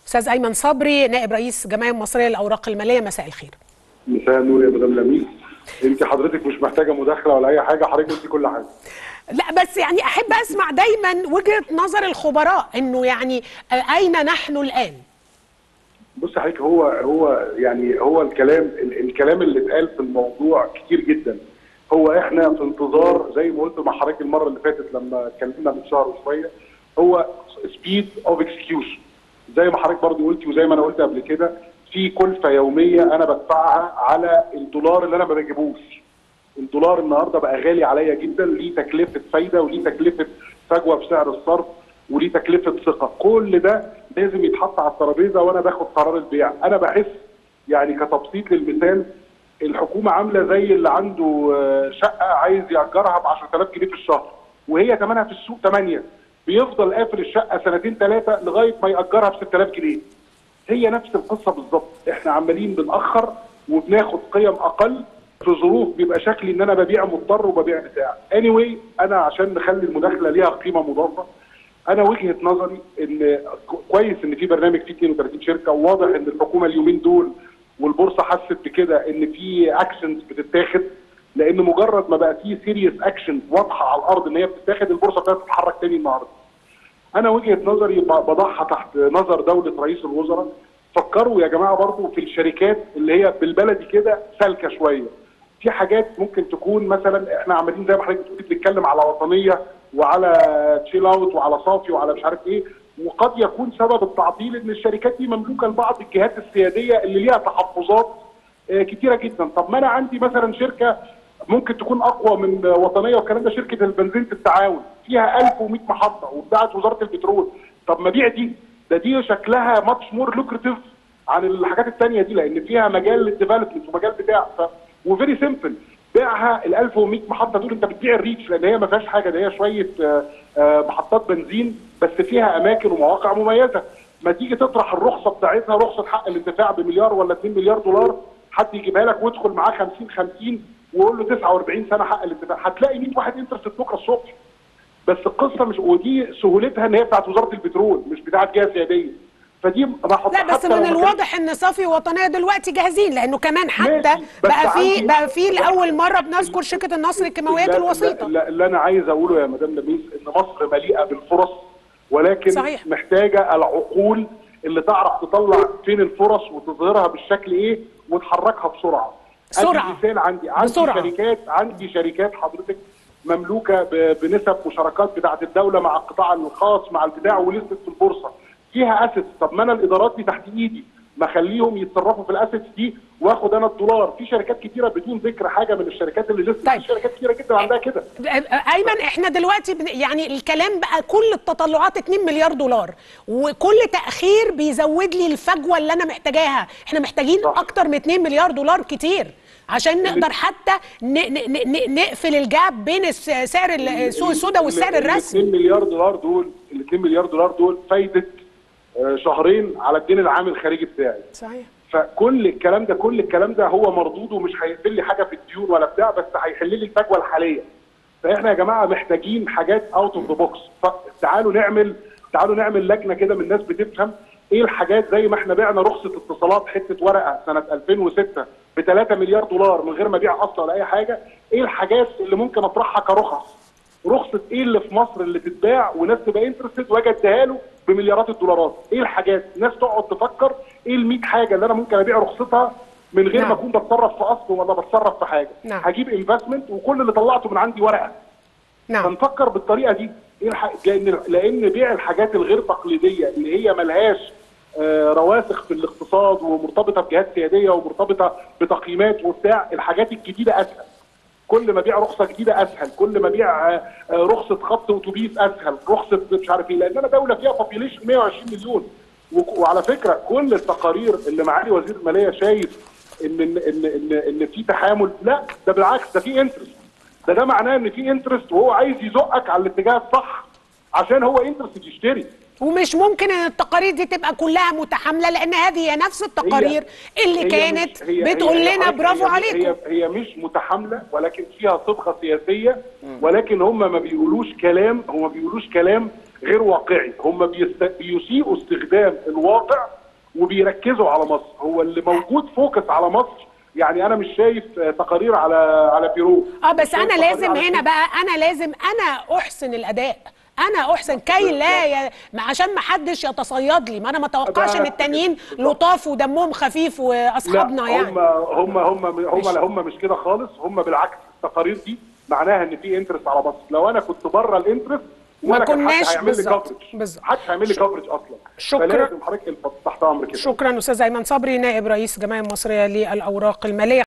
استاذ ايمن صبري نائب رئيس الجمعيه المصريه للاوراق الماليه مساء الخير مساء النور يا مدام لميس انت حضرتك مش محتاجه مداخله ولا اي حاجه حضرتك قلتي كل حاجه لا بس يعني احب اسمع دايما وجهه نظر الخبراء انه يعني اين نحن الان بص حضرتك هو هو يعني هو الكلام الكلام اللي اتقال في الموضوع كتير جدا هو احنا في انتظار زي ما قلت مع حضرتك المره اللي فاتت لما اتكلمنا من شهر وشويه هو سبيد اوف اكسكيوشن زي ما حضرتك برضه قلتي وزي ما انا قلت قبل كده في كلفه يوميه انا بدفعها على الدولار اللي انا ما بجيبوش الدولار النهارده بقى غالي عليا جدا ليه تكلفه فايده وليه تكلفه فجوه في سعر الصرف وليه تكلفه ثقه كل ده لازم يتحط على الترابيزه وانا باخد قرار البيع انا بحس يعني كتبسيط للمثال الحكومه عامله زي اللي عنده شقه عايز ياجرها ب 10000 جنيه في الشهر وهي ثمنها في السوق 8 بيفضل قافل الشقه سنتين ثلاثه لغايه ما ياجرها ب 6000 جنيه هي نفس القصه بالظبط احنا عمالين بنأخر وبناخد قيم اقل في ظروف بيبقى شكلي ان انا ببيع مضطر وببيع بتاع اني anyway انا عشان نخلي المداخله ليها قيمه مضافه انا وجهه نظري ان كويس ان في برنامج فيه 32 شركه وواضح ان الحكومه اليومين دول والبورصه حست بكده ان في اكشنز بتتاخد لان مجرد ما بقى في سيريس اكشن واضحه على الارض ان هي بتتاخد البورصه ابتدت تتحرك تاني النهارده. انا وجهه نظري بضعها تحت نظر دوله رئيس الوزراء فكروا يا جماعه برضو في الشركات اللي هي بالبلدي كده سالكه شويه. في حاجات ممكن تكون مثلا احنا عمالين زي ما حضرتك بتقولي بنتكلم على وطنيه وعلى تشيل اوت وعلى صافي وعلى مش عارف ايه وقد يكون سبب التعطيل ان الشركات دي مملوكه لبعض الجهات السياديه اللي ليها تحفظات كتيره جدا طب ما انا عندي مثلا شركه ممكن تكون اقوى من وطنيه والكلام ده شركه البنزين التعاون فيها 1100 محطه وبتاعت وزاره البترول طب ما بيع دي ده دي شكلها ماتش مور لوكريتيف عن الحاجات الثانيه دي لان فيها مجال للديفلوبمنت ومجال بتاع ف وفيري سمبل بيعها ال 1100 محطه دول انت بتبيع الريتش لان هي ما فيهاش حاجه ده هي شويه محطات بنزين بس فيها اماكن ومواقع مميزه ما تيجي تطرح الرخصه بتاعتها رخصه حق الانتفاع بمليار ولا 2 مليار دولار حد يجيبها لك ويدخل معاه 50 50 ويقول له 49 سنه حق الانتفاع هتلاقي 100 واحد انترست بكره الصبح بس القصه مش ودي سهولتها ان هي بتاعت وزاره البترول مش بتاعت جهه سياديه فدي لا بس من الواضح ان صافي وطنيه دلوقتي جاهزين لانه كمان حتى بقى في بقى في لاول مره بنذكر شركه النصر الكيماويات الوسيطه لا اللي انا عايز اقوله يا مدام لميس ان مصر مليئه بالفرص ولكن صحيح. محتاجه العقول اللي تعرف تطلع فين الفرص وتظهرها بالشكل ايه وتحركها بسرعه بسرعه مثال عندي عندي بسرعة. شركات عندي شركات حضرتك مملوكه بنسب مشاركات بتاعه الدوله مع القطاع الخاص مع البتاع ولسه في البورصه فيها اسيتس طب ما انا الادارات دي تحت ايدي ما اخليهم يتصرفوا في الاسيتس دي واخد انا الدولار في شركات كتيره بدون ذكر حاجه من الشركات اللي لسه طيب. في شركات كتيره جدا عندها كده ايمن احنا دلوقتي يعني الكلام بقى كل التطلعات 2 مليار دولار وكل تاخير بيزود لي الفجوه اللي انا محتاجاها احنا محتاجين صح. اكتر من 2 مليار دولار كتير عشان نقدر حتى نقفل الجاب بين سعر السوق السوداء والسعر الرسمي 2 مليار دولار دول ال 2 مليار دولار دول فايده شهرين على الدين العام الخارجي بتاعي صحيح فكل الكلام ده كل الكلام ده هو مردود ومش هيقفل لي حاجه في الديون ولا بتاع بس هيحل لي الفجوه الحاليه فاحنا يا جماعه محتاجين حاجات اوت اوف ذا بوكس فتعالوا نعمل تعالوا نعمل لجنه كده من ناس بتفهم ايه الحاجات زي ما احنا بعنا رخصه اتصالات حته ورقه سنه 2006 ب 3 مليار دولار من غير ما ابيع اصلا ولا اي حاجه ايه الحاجات اللي ممكن اطرحها كرخص رخصه ايه اللي في مصر اللي تتباع وناس تبقى انترستد واجي اديها له بمليارات الدولارات ايه الحاجات ناس تقعد تفكر ايه ال 100 حاجه اللي انا ممكن ابيع رخصتها من غير نعم. ما اكون بتصرف في اصل ولا بتصرف في حاجه نعم. هجيب انفستمنت وكل اللي طلعته من عندي ورقه نعم فنفكر بالطريقه دي ايه الح... لان لان بيع الحاجات الغير تقليديه اللي هي ملهاش آه رواسخ في الاقتصاد ومرتبطه بجهات سياديه ومرتبطه بتقييمات وبتاع الحاجات الجديده اسهل كل ما ابيع رخصه جديده اسهل كل ما ابيع رخصه خط اتوبيس اسهل رخصه مش عارف ايه لان انا دوله فيها بوبيليشن 120 مليون وعلى فكره كل التقارير اللي معالي وزير الماليه شايف ان ان ان ان, إن في تحامل لا ده بالعكس ده في انترست ده ده معناه ان في انترست وهو عايز يزقك على الاتجاه الصح عشان هو انترست يشتري ومش ممكن ان التقارير دي تبقى كلها متحامله لان هذه هي نفس التقارير هي اللي هي كانت مش هي بتقول هي لنا برافو هي عليكم هي, هي مش متحامله ولكن فيها صبغه سياسيه ولكن هم ما بيقولوش كلام هم ما بيقولوش كلام غير واقعي هم بيست... بيسيئوا استخدام الواقع وبيركزوا على مصر هو اللي موجود فوكس على مصر يعني انا مش شايف آه، تقارير على على بيرو اه مش بس شايف انا تقارير لازم على هنا كده. بقى انا لازم انا احسن الاداء انا احسن كي لا ي... ما عشان ما حدش يتصيد لي ما انا ما اتوقعش ان بقى- التانيين بالظبط. لطاف ودمهم خفيف واصحابنا لا يعني هم هم هم هم لا هم مش كده خالص هم بالعكس التقارير دي معناها ان في انترست على مصر لو انا كنت بره الانترست ما ولا كان حد كناش هيعمل لي بالظبط. كفرج بالظبط. محدش هيعمل لي كفرج اصلا شكرا. فلازم حضرتك تحت امرك كده شكرا استاذ ايمن صبري نائب رئيس الجمعيه المصريه للاوراق الماليه